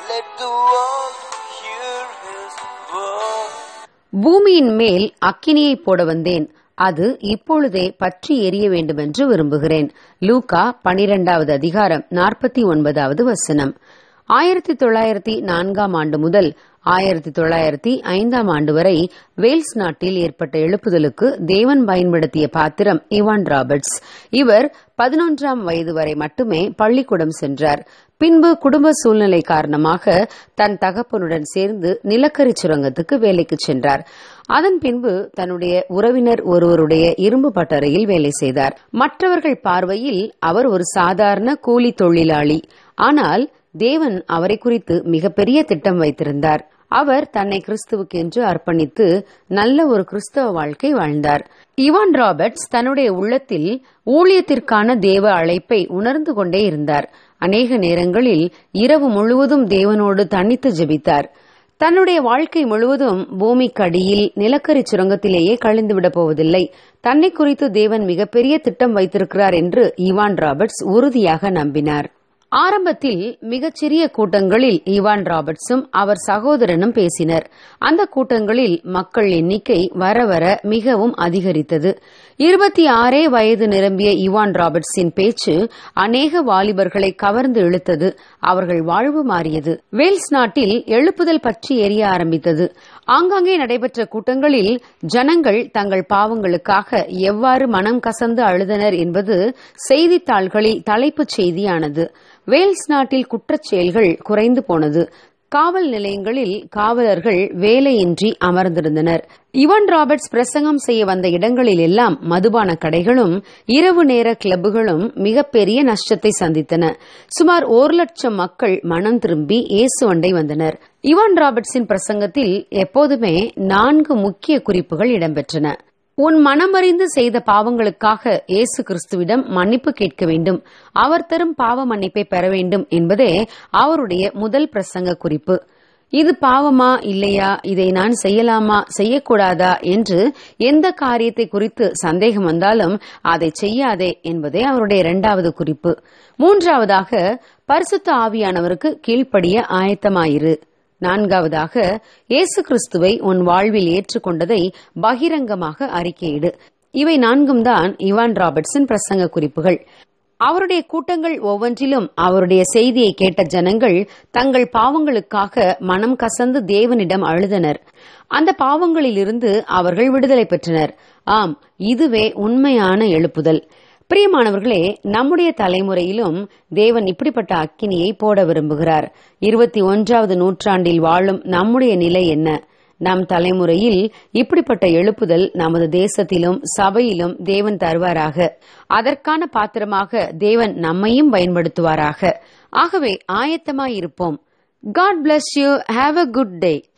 let the world hear his word. பூமியின் மேல் அக்கினியை போட வந்தேன் அது இப்பொழுதே பற்றி எரிய வேண்டுமென்று விரும்புகிறேன் லூகா பனிரெண்டாவது அதிகாரம் நாற்பத்தி ஒன்பதாவது வசனம் ஆயிரத்தி தொள்ளாயிரத்தி நான்காம் ஆண்டு முதல் ஆயிரத்தி தொள்ளாயிரத்தி ஐந்தாம் ஆண்டு வரை வேல்ஸ் நாட்டில் ஏற்பட்ட எழுப்புதலுக்கு தேவன் பயன்படுத்திய பாத்திரம் இவான் ராபர்ட்ஸ் இவர் பதினொன்றாம் வயது வரை மட்டுமே பள்ளிக்கூடம் சென்றார் பின்பு குடும்ப சூழ்நிலை காரணமாக தன் தகப்பனுடன் சேர்ந்து நிலக்கரி சுரங்கத்துக்கு வேலைக்கு சென்றார் அதன் பின்பு தன்னுடைய உறவினர் ஒருவருடைய இரும்பு பட்டறையில் வேலை செய்தார் மற்றவர்கள் பார்வையில் அவர் ஒரு சாதாரண கூலி தொழிலாளி ஆனால் தேவன் அவரை குறித்து மிகப்பெரிய திட்டம் வைத்திருந்தார் அவர் தன்னை கிறிஸ்துவுக்கு என்று அர்ப்பணித்து நல்ல ஒரு கிறிஸ்தவ வாழ்க்கை வாழ்ந்தார் இவான் ராபர்ட்ஸ் தன்னுடைய உள்ளத்தில் ஊழியத்திற்கான தேவ அழைப்பை உணர்ந்து கொண்டே இருந்தார் அநேக நேரங்களில் இரவு முழுவதும் தேவனோடு தனித்து ஜெபித்தார் தன்னுடைய வாழ்க்கை முழுவதும் பூமிக்கடியில் நிலக்கரி சுரங்கத்திலேயே கழிந்துவிடப் போவதில்லை தன்னை குறித்து தேவன் மிகப்பெரிய திட்டம் வைத்திருக்கிறார் என்று இவான் ராபர்ட்ஸ் உறுதியாக நம்பினார் ஆரம்பத்தில் மிகச்சிறிய கூட்டங்களில் ஈவான் ராபர்ட்ஸும் அவர் சகோதரனும் பேசினர் அந்த கூட்டங்களில் மக்கள் எண்ணிக்கை வர வர மிகவும் அதிகரித்தது இருபத்தி ஆறே வயது நிரம்பிய ஈவான் ராபர்ட்ஸின் பேச்சு அநேக வாலிபர்களை கவர்ந்து இழுத்தது அவர்கள் வாழ்வு மாறியது வேல்ஸ் நாட்டில் எழுப்புதல் பற்றி எரிய ஆரம்பித்தது ஆங்காங்கே நடைபெற்ற கூட்டங்களில் ஜனங்கள் தங்கள் பாவங்களுக்காக எவ்வாறு மனம் கசந்து அழுதனர் என்பது செய்தித்தாள்களில் தலைப்புச் செய்தியானது வேல்ஸ் நாட்டில் குற்றச் செயல்கள் குறைந்து போனது காவல் நிலையங்களில் காவலர்கள் வேலையின்றி அமர்ந்திருந்தனர் இவன் ராபர்ட்ஸ் பிரசங்கம் செய்ய வந்த இடங்களில் எல்லாம் மதுபான கடைகளும் இரவு நேர கிளப்புகளும் மிகப்பெரிய நஷ்டத்தை சந்தித்தன சுமார் ஒரு லட்சம் மக்கள் மனம் திரும்பி இயேசு அண்டை வந்தனர் இவான் ராபர்ட்ஸின் பிரசங்கத்தில் எப்போதுமே நான்கு முக்கிய குறிப்புகள் இடம்பெற்றன உன் மனமறிந்து செய்த பாவங்களுக்காக இயேசு கிறிஸ்துவிடம் மன்னிப்பு கேட்க வேண்டும் அவர் தரும் பாவ மன்னிப்பை பெற வேண்டும் என்பதே அவருடைய முதல் பிரசங்க குறிப்பு இது பாவமா இல்லையா இதை நான் செய்யலாமா செய்யக்கூடாதா என்று எந்த காரியத்தை குறித்து சந்தேகம் வந்தாலும் அதை செய்யாதே என்பதே அவருடைய இரண்டாவது குறிப்பு மூன்றாவதாக பரிசுத்த ஆவியானவருக்கு கீழ்ப்படிய ஆயத்தமாயிரு நான்காவதாக இயேசு கிறிஸ்துவை உன் வாழ்வில் ஏற்றுக்கொண்டதை பகிரங்கமாக அறிக்கையிடு இவை நான்கும் தான் இவான் ராபர்ட்ஸின் பிரசங்க குறிப்புகள் அவருடைய கூட்டங்கள் ஒவ்வொன்றிலும் அவருடைய செய்தியை கேட்ட ஜனங்கள் தங்கள் பாவங்களுக்காக மனம் கசந்து தேவனிடம் அழுதனர் அந்த பாவங்களிலிருந்து அவர்கள் விடுதலை பெற்றனர் ஆம் இதுவே உண்மையான எழுப்புதல் பிரியமானவர்களே நம்முடைய தலைமுறையிலும் தேவன் இப்படிப்பட்ட அக்கினியை போட விரும்புகிறார் இருபத்தி ஒன்றாவது நூற்றாண்டில் வாழும் நம்முடைய நிலை என்ன நம் தலைமுறையில் இப்படிப்பட்ட எழுப்புதல் நமது தேசத்திலும் சபையிலும் தேவன் தருவாராக அதற்கான பாத்திரமாக தேவன் நம்மையும் பயன்படுத்துவாராக ஆகவே ஆயத்தமாயிருப்போம் God bless you have a good day